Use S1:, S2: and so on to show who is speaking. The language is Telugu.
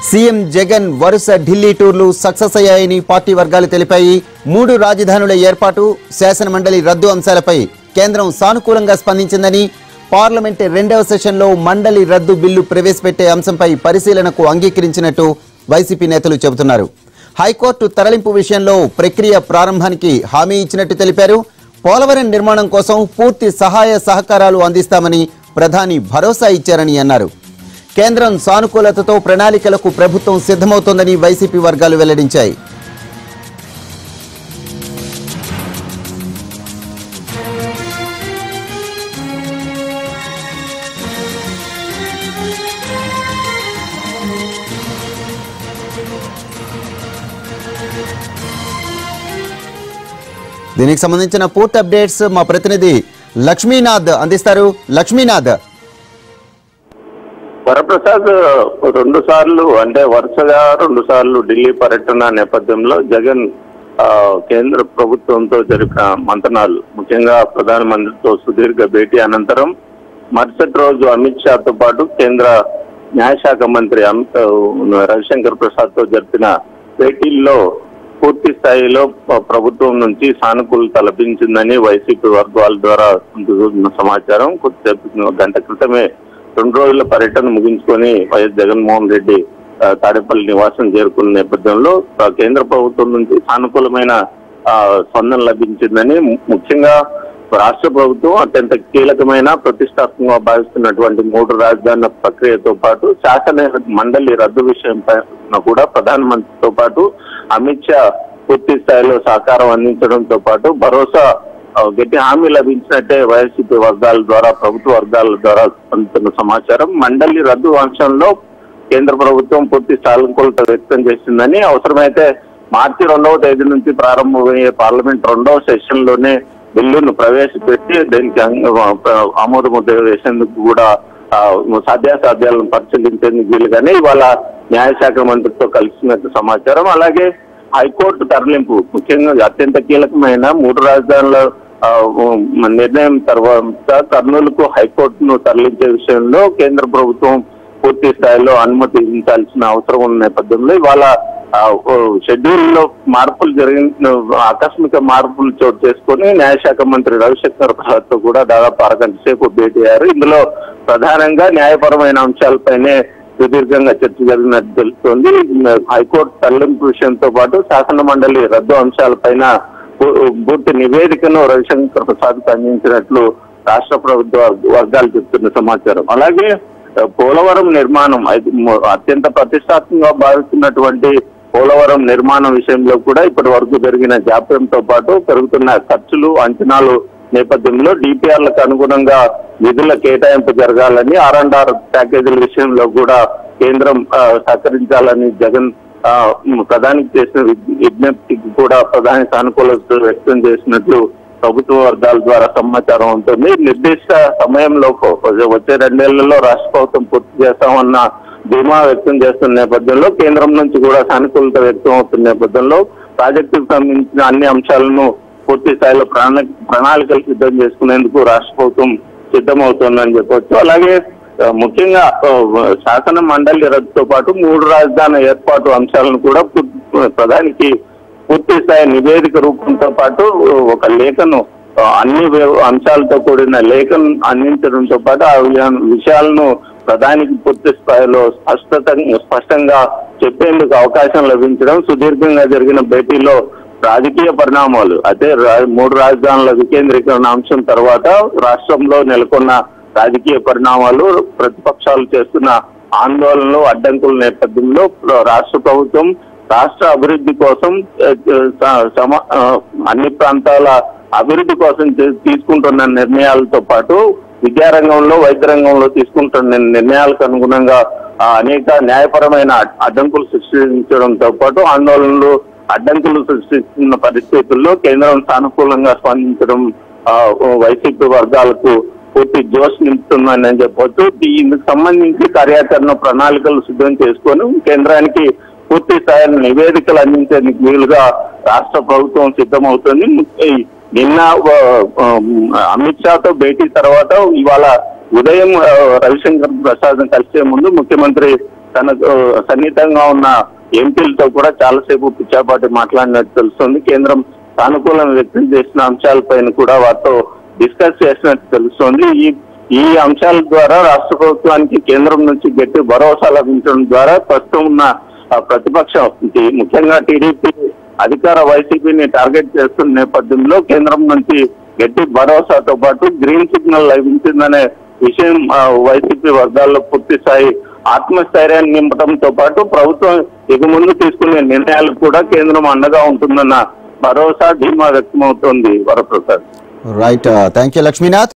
S1: సీఎం జగన్ వరుస ఢిల్లీ టూర్లు సక్సెస్ అయ్యాయని పార్టీ వర్గాలు తెలిపాయి మూడు రాజధానుల ఏర్పాటు శాసనమండలి రద్దు అంశాలపై కేంద్రం సానుకూలంగా స్పందించిందని పార్లమెంట్ రెండవ సెషన్లో మండలి రద్దు బిల్లు ప్రవేశపెట్టే అంశంపై పరిశీలనకు అంగీకరించినట్టు వైసీపీ నేతలు చెబుతున్నారు హైకోర్టు తరలింపు విషయంలో ప్రక్రియ ప్రారంభానికి హామీ ఇచ్చినట్టు తెలిపారు పోలవరం నిర్మాణం కోసం పూర్తి సహాయ సహకారాలు అందిస్తామని ప్రధాని భరోసా ఇచ్చారని అన్నారు కేంద్రం సానుకూలతతో ప్రణాళికలకు ప్రభుత్వం సిద్ధమవుతోందని వైసీపీ వర్గాలు వెల్లడించాయి దీనికి సంబంధించిన పూర్తి అప్డేట్స్ మా ప్రతినిధి లక్ష్మీనాథ్ అందిస్తారు లక్ష్మీనాథ్
S2: వరప్రసాద్ రెండు సార్లు అంటే వరుసగా రెండు సార్లు ఢిల్లీ పర్యటన నేపథ్యంలో జగన్ ఆ, కేంద్ర ప్రభుత్వంతో జరిపిన మంతనాలు ముఖ్యంగా ప్రధానమంత్రితో సుదీర్ఘ భేటీ అనంతరం మరుసటి రోజు అమిత్ షాతో పాటు కేంద్ర న్యాయశాఖ మంత్రి అమిత్ రవిశంకర్ ప్రసాద్ తో జరిపిన భేటీల్లో పూర్తి స్థాయిలో ప- ప్రభుత్వం నుంచి సానుకూలత లభించిందని వైసీపీ వర్గాల ద్వారా అందుతున్న సమాచారం కొద్దిసేపు గంట క్రితమే రెండు రోజుల పర్యటన ముగించుకొని వైఎస్ జగన్మోహన్ రెడ్డి ఆ, తాడేపల్లి నివాసం చేరుకున్న నేపథ్యంలో ఆ, కేంద్ర ప్రభుత్వం నుంచి సానుకూలమైన ఆ, స్పందన లభించిందని ము- ముఖ్యంగా రాష్ట్ర ప్రభుత్వం అత్యంత కీలకమైన ప్రతిష్టాత్మకంగా భావిస్తున్నటువంటి మూడు రాజధానుల ప్రక్రియతో పాటు శాసన మండలి రద్దు విషయంపై కూడా ప్రధానమంత్రితో పాటు అమిత్ షా పూర్తి స్థాయిలో సహకారం అందించడంతో పాటు భరోసా ఆ, గట్టి హామీ లభించినట్టే వైఎస్సీపీ వర్గాల ద్వారా ప్రభుత్వ వర్గాల ద్వారా అందుతున్న సమాచారం మండలి రద్దు అంశంలో కేంద్ర ప్రభుత్వం పూర్తి సానుకూలత వ్యక్తం చేసిందని అవసరమైతే మార్చి రెండవ తేదీ నుంచి ప్రారంభమయ్యే పార్లమెంట్ రెండవ సెషన్ లోనే బిల్లును ప్రవేశపెట్టి దీనికి అంగ- ఆమోద ముద్ర వేసేందుకు కూడా ఆ, సాధ్యాసాధ్యాలను పరిశీలించేందుకు వీలుగానే ఇవాళ న్యాయశాఖ మంత్రితో కలిసినట్టు సమాచారం అలాగే హైకోర్టు తరలింపు ముఖ్యంగా అత్యంత కీలకమైన మూడు రాజధానుల ఆ, ఉమ్, నిర్ణయం తర్వాత కర్నూలుకు హైకోర్టును తరలించే విషయంలో కేంద్ర ప్రభుత్వం పూర్తి స్థాయిలో అనుమతించాల్సిన అవసరం ఉన్న నేపథ్యంలో ఇవాళ ఆ, ఓ షెడ్యూల్ లో మార్పులు జరిగిన ఆకస్మిక మార్పులు చోటు చేసుకొని న్యాయశాఖ మంత్రి రవిశంకర్ ప్రసాద్ తో కూడా దాదాపు అరగంట సేపు భేటీ అయ్యారు ఇందులో ప్రధానంగా న్యాయపరమైన అంశాలపైనే సుదీర్ఘంగా చర్చ జరిగినట్టు తెలుస్తోంది హైకోర్టు తరలింపు విషయంతో పాటు శాసన మండలి రద్దు అంశాలపైన పూ- పూర్తి నివేదికను రవిశంకర్ ప్రసాద్ కు అందించినట్లు రాష్ట్ర ప్రభుత్వ వర్గాలు చెప్తున్న సమాచారం అలాగే ఆ, పోలవరం నిర్మాణం అది మ- అత్యంత ప్రతిష్టాత్మకంగా భావిస్తున్నటువంటి పోలవరం నిర్మాణం విషయంలో కూడా ఇప్పటి వరకు జరిగిన జాప్యంతో పాటు పెరుగుతున్న ఖర్చులు అంచనాలు నేపథ్యంలో డిపిఆర్లకు అనుగుణంగా నిధుల కేటాయింపు జరగాలని ఆర్ అండ్ ఆర్ ప్యాకేజీల విషయంలో కూడా కేంద్రం ఆ, సహకరించాలని జగన్ ఆ, ఉమ్, ప్రధానికి చేసిన విజ్- విజ్ఞప్తికి కూడా ప్రధాని సానుకూలత వ్యక్తం చేసినట్లు ప్రభుత్వ వర్గాల ద్వారా సమాచారం ఉంటుంది నిర్దిష్ట సమయంలో వచ్చే రెండేళ్లలో రాష్ట్ర ప్రభుత్వం పూర్తి చేస్తామన్న ధీమా వ్యక్తం చేస్తున్న నేపథ్యంలో కేంద్రం నుంచి కూడా సానుకూలత వ్యక్తం అవుతున్న నేపథ్యంలో ప్రాజెక్టుకు సంబంధించిన అన్ని అంశాలను పూర్తి స్థాయిలో ప్రణా ప్రణాళికలు సిద్ధం చేసుకునేందుకు రాష్ట్ర ప్రభుత్వం సిద్ధమవుతోందని చెప్పొచ్చు అలాగే ఆ, ముఖ్యంగా ఆ, శాసన మండలి రద్దుతో పాటు మూడు రాజధాని ఏర్పాటు అంశాలను కూడా పూర్తి- ప్రధానికి పూర్తి స్థాయి నివేదిక రూపంతో పాటు ఒక లేఖను ఆ, అన్ని వే- అంశాలతో కూడిన లేఖను అందించడంతో పాటు ఆ విషయా- విషయాలను ప్రధానికి పూర్తి స్థాయిలో స్పష్టత స్పష్టంగా చెప్పేందుకు అవకాశం లభించడం సుదీర్ఘంగా జరిగిన భేటీలో రాజకీయ పరిణామాలు అయితే రా- మూడు రాజధానుల వికేంద్రీకరణ అంశం తర్వాత రాష్ట్రంలో నెలకొన్న రాజకీయ పరిణామాలు ప్రతిపక్షాలు చేస్తున్న ఆందోళనలు అడ్డంకుల నేపథ్యంలో రాష్ట్ర ప్రభుత్వం రాష్ట్ర అభివృద్ధి కోసం ఆ, స- సమ ఆ, అన్ని ప్రాంతాల అభివృద్ధి కోసం చే- తీసుకుంటున్న నిర్ణయాలతో పాటు విద్యారంగంలో వైద్య రంగంలో తీసుకుంటున్న నిర్ణయాలకు అనుగుణంగా ఆ, అనేక న్యాయపరమైన అడ్- అడ్డంకులు సృష్టించడంతో పాటు ఆందోళనలు అడ్డంకులు సృష్టిస్తున్న పరిస్థితుల్లో కేంద్రం సానుకూలంగా స్పందించడం ఆ, వైసీపీ వర్గాలకు పూర్తి జోష్ నింపుతుందని చెప్పొచ్చు దీనికి సంబంధించి కార్యాచరణ ప్రణాళికలు సిద్ధం చేసుకొని కేంద్రానికి పూర్తి స్థాయిలో నివేదికలు అందించేందుకు వీలుగా రాష్ట్ర ప్రభుత్వం సిద్ధమవుతుంది ఈ నిన్న ఆ, ఆ, అమిత్ షాతో భేటీ తర్వాత ఇవాళ ఉదయం ఆ, రవిశంకర్ ప్రసాద్ కలిసే ముందు ముఖ్యమంత్రి తనకు సన్నిహితంగా ఉన్న ఎంపీలతో కూడా చాలాసేపు పిచ్చాపాటి మాట్లాడినట్టు తెలుస్తుంది కేంద్రం సానుకూలం వ్యక్తం చేసిన అంశాలపైన కూడా వారితో డిస్కస్ చేసినట్టు తెలుస్తోంది ఈ ఈ అంశాల ద్వారా రాష్ట్ర ప్రభుత్వానికి కేంద్రం నుంచి గట్టి భరోసా లభించడం ద్వారా ప్రస్తుతం ఉన్న ఆ, ప్రతిపక్షం ఇది ముఖ్యంగా టీడీపీ అధికార వైసీపీని టార్గెట్ చేస్తున్న నేపథ్యంలో కేంద్రం నుంచి గట్టి భరోసాతో పాటు గ్రీన్ సిగ్నల్ లభించిందనే విషయం ఆ, వైసీపీ వర్గాల్లో పూర్తి స్థాయి ఆత్మస్థైర్యాన్ని నింపడంతో పాటు ప్రభుత్వం ఇక ముందు తీసుకునే నిర్ణయాలకు కూడా కేంద్రం అండగా ఉంటుందన్న భరోసా ధీమా వ్యక్తమవుతోంది Varaprasad
S1: right thank you Lakshminath